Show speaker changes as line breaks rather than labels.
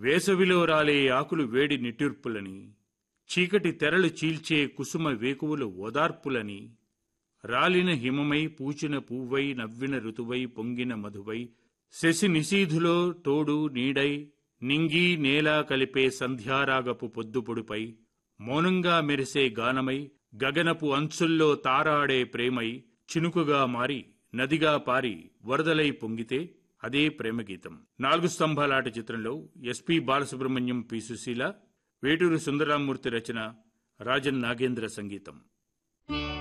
వేసవిలో రాలే ఆకులు వేడి నిట్టూర్పులని చీకటి తెరలు చీల్చే కుసుమ వేకువులు ఓదార్పులని రాలిన హిమమై పూచిన పువ్వై నవ్విన ఋతువై పొంగిన మధువై శశి నిశీధులో తోడు నీడై నింగి నేల కలిపే సంధ్యారాగపు పొద్దుపొడుపై మౌనంగా మెరిసే గానమై గగనపు అంచుల్లో తారాడే ప్రేమై చినుకుగా మారి నదిగా పారి వరదలై పొంగితే అదే ప్రేమగీతం నాలుగు స్తంభాలాట చిత్రంలో ఎస్పి బాలసుబ్రహ్మణ్యం పి సుశీల వేటూరు సుందరామూర్తి రచన రాజన్ నాగేంద్ర సంగీతం